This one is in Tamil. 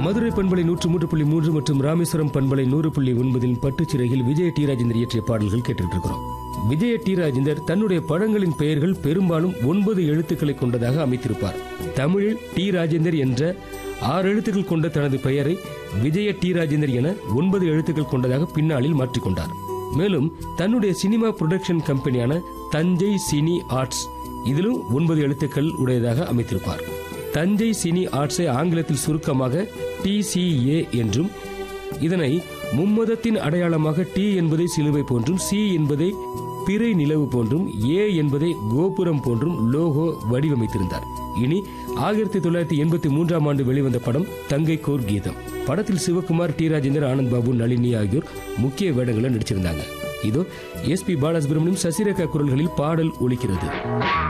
மதுரை பண்பலை நூற்று மூன்று புள்ளி மூன்று மற்றும் ராமேஸ்வரம் பண்பலை நூறு புள்ளி ஒன்பதில் பட்டுச்சிறையில் விஜய டி ராஜேந்தர் இயற்றிய பாடல்கள் கேட்டுட்டு இருக்கிறோம் விஜய டி ராஜேந்தர் தன்னுடைய படங்களின் பெயர்கள் பெரும்பாலும் ஒன்பது எழுத்துக்களை கொண்டதாக அமைத்திருப்பார் தமிழில் டி ராஜேந்தர் என்ற ஆறு எழுத்துக்கள் கொண்ட தனது பெயரை விஜய டி ராஜேந்தர் என ஒன்பது எழுத்துக்கள் கொண்டதாக பின்னாளில் மாற்றிக்கொண்டார் மேலும் தன்னுடைய சினிமா புரொடக்ஷன் கம்பெனியான தஞ்சை சினி ஆர்ட்ஸ் இதிலும் ஒன்பது எழுத்துக்கள் உடையதாக அமைத்திருப்பார் தஞ்சை சினி ஆர்ட்ஸை ஆங்கிலத்தில் சுருக்கமாக டிசிஏ என்றும் இதனை மும்மதத்தின் அடையாளமாக டி என்பதை சிலுவை போன்றும் சி என்பதை பிறை நிலவு போன்றும் ஏ என்பதை கோபுரம் போன்றும் லோகோ வடிவமைத்திருந்தார் இனி ஆயிரத்தி தொள்ளாயிரத்தி எண்பத்தி மூன்றாம் ஆண்டு வெளிவந்த படம் தங்கை கோர் கீதம் படத்தில் சிவகுமார் டி ராஜேந்தர் ஆனந்த் பாபு நளினி ஆகியோர் முக்கிய வேடங்களில் நடிச்சிருந்தாங்க இதோ எஸ் பி பாலசுப்ரமணியம் சசிரேகா குரல்களில் பாடல் ஒலிக்கிறது